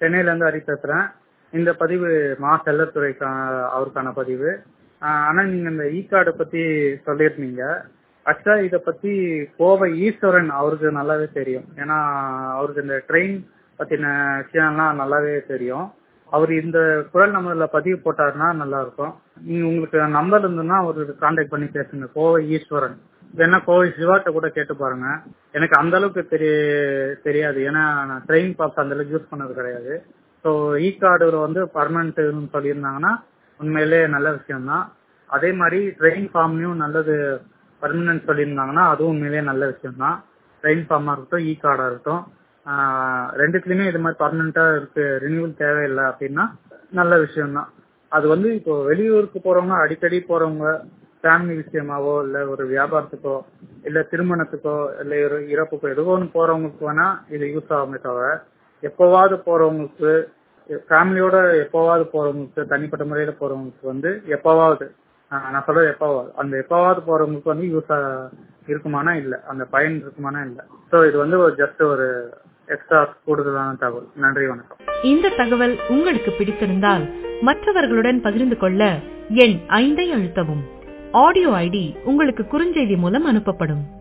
சென்னையில இருந்து ஹரி பேசுறேன் இந்த பதிவு மா செல்லத்துறைக்கா அவருக்கான பதிவு ஆஹ் ஆனா நீங்க இந்த இ கார்டை பத்தி சொல்லியிருந்தீங்க ஆக்சுவலா இத பத்தி கோவை ஈஸ்வரன் அவருக்கு நல்லாவே தெரியும் ஏன்னா அவருக்கு இந்த ட்ரெயின் பத்தின விஷயம்லாம் நல்லாவே தெரியும் அவர் இந்த குரல் நம்பர்ல பதிவு போட்டாருன்னா நல்லா இருக்கும் நீங்க உங்களுக்கு நம்பர் இருந்ததுன்னா அவருக்கு கான்டாக்ட் பண்ணி பேசுங்க கோவை ஈஸ்வரன் வேணா கோவை சிவாட்ட கூட கேட்டு பாருங்க எனக்கு அந்த அளவுக்கு தெரிய தெரியாது ஏன்னா நான் ட்ரெயின் பாஸ் அந்த அளவுக்கு யூஸ் பண்ணது கிடையாது ஸோ இ கார்டு வந்து பர்மனன்ட்னு சொல்லியிருந்தாங்கன்னா உண்மையிலே நல்ல விஷயம் தான் அதே மாதிரி ட்ரெயின் ஃபார்ம்லயும் நல்லது பர்மனன்ட் சொல்லியிருந்தாங்கன்னா அதுவும் உண்மையிலேயே நல்ல விஷயம் தான் ட்ரெயின் ஃபார்மா இருக்கட்டும் இ கார்டா இருக்கட்டும் ஆஹ் ரெண்டுத்துலயுமே இது மாதிரி பர்மனண்டா இருக்கு ரினியூவல் தேவையில்லை அப்படின்னா நல்ல விஷயம் தான் அது வந்து இப்போ வெளியூருக்கு போறவங்க அடிக்கடி போறவங்க ஃபேமிலி விஷயமாவோ இல்ல ஒரு வியாபாரத்துக்கோ இல்ல திருமணத்துக்கோ இல்ல ஒரு இறப்புக்கோ ஏதோ ஒன்று போறவங்களுக்கு வேணா இது யூஸ் ஆகுமே தவிர எப்பவாவது போறவங்களுக்கு ஃபேமிலியோட எப்பவாவது போறவங்களுக்கு தனிப்பட்ட முறையில போறவங்களுக்கு வந்து எப்பவாவது ஆஹ் நான் சொல்றது எப்பவாவது அந்த எப்பவாவது போறவங்களுக்கு வந்து யூஸ் இருக்குமானா இல்ல அந்த பயன் இருக்குமானா இல்ல சோ இது வந்து ஒரு ஜஸ்ட் ஒரு எக்ஸ்ட்ரா கூடுதலான தகவல் நன்றி வணக்கம் இந்த தகவல் உங்களுக்கு பிடித்திருந்தால் மற்றவர்களுடன் பகிர்ந்து கொள்ள எண் ஐந்தை அழுத்தவும் ஆடியோ ஐடி உங்களுக்கு குறுஞ்செய்தி மூலம் அனுப்பப்படும்